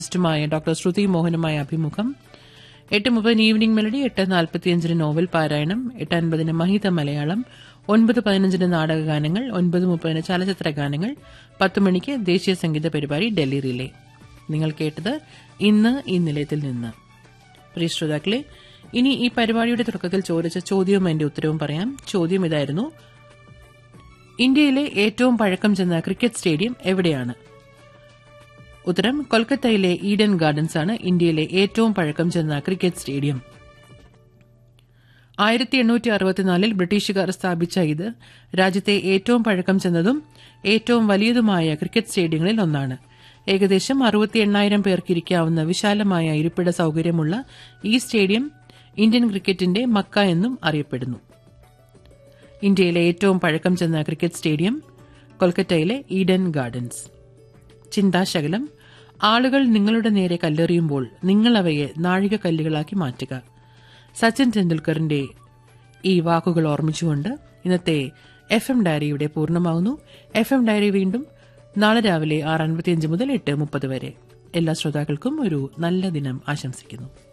മായ doctor ശ്രുതി മോഹനുമായ അഭിമുഖം എട്ട് മുപ്പതിന് ഈവനിംഗ് മെലഡി എട്ട് നാൽപ്പത്തിയഞ്ചിന് നോവൽ പാരായണം എട്ട് അൻപതിന് മഹിത മലയാളം ഒൻപത് പതിനഞ്ചിന് നാടകഗാനങ്ങൾ ഒൻപത് മുപ്പതിന് ചലച്ചിത്ര ഗാനങ്ങൾ പത്ത് മണിക്ക് ദേശീയ സംഗീത പരിപാടി ഡൽഹി റിലേ നിങ്ങൾ കേട്ടത് ഇന്ന് ഈ നിലയത്തിൽ നിന്ന് പ്രിയ ശ്രോതാക്കളെ ഇനി ഈ പരിപാടിയുടെ തുടക്കത്തിൽ ചോദിച്ച ചോദ്യവും അതിന്റെ ഉത്തരവും പറയാം ചോദ്യം ഇതായിരുന്നു ഇന്ത്യയിലെ ഏറ്റവും പഴക്കം ചെന്ന ക്രിക്കറ്റ് സ്റ്റേഡിയം എവിടെയാണ് ഉത്തരം കൊൽക്കത്തയിലെ ഈഡൻ ഗാർഡൻസ് ആണ് ഇന്ത്യയിലെ ഏറ്റവും പഴക്കം ചെന്ന ക്രിക്കറ്റ് സ്റ്റേഡിയം ആയിരത്തി എണ്ണൂറ്റി അറുപത്തിനാലിൽ ബ്രിട്ടീഷുകാർ സ്ഥാപിച്ച ഇത് രാജ്യത്തെ ഏറ്റവും പഴക്കം ചെന്നതും ഏറ്റവും വലിയതുമായ ക്രിക്കറ്റ് സ്റ്റേഡിയങ്ങളിൽ ഒന്നാണ് ഏകദേശം അറുപത്തി എണ്ണായിരം പേർക്ക് ഇരിക്കാവുന്ന വിശാലമായ ഇരിപ്പിട സൌകര്യമുള്ള ഈ സ്റ്റേഡിയം ഇന്ത്യൻ ക്രിക്കറ്റിന്റെ മക്ക എന്നും അറിയപ്പെടുന്നു ഇന്ത്യയിലെ ഏറ്റവും പഴക്കം ചെന്ന ക്രിക്കറ്റ് സ്റ്റേഡിയം കൊൽക്കത്തയിലെ ഈഡൻ ഗാർഡൻസ് ചിന്താശകലം ആളുകൾ നിങ്ങളുടെ നേരെ കല്ലെറിയുമ്പോൾ നിങ്ങൾ അവയെ നാഴികക്കല്ലുകളാക്കി മാറ്റുക സച്ചിൻ ടെണ്ടുൽക്കറിന്റെ ഈ വാക്കുകൾ ഓർമ്മിച്ചുകൊണ്ട് ഇന്നത്തെ എഫ് എം ഡയറി ഇവിടെ പൂർണ്ണമാകുന്നു എഫ് എം ഡയറി വീണ്ടും നാളെ രാവിലെ ആറ് അൻപത്തിയഞ്ച് മുതൽ എട്ട് മുപ്പത് വരെ എല്ലാ ശ്രോതാക്കൾക്കും ഒരു നല്ല ദിനം ആശംസിക്കുന്നു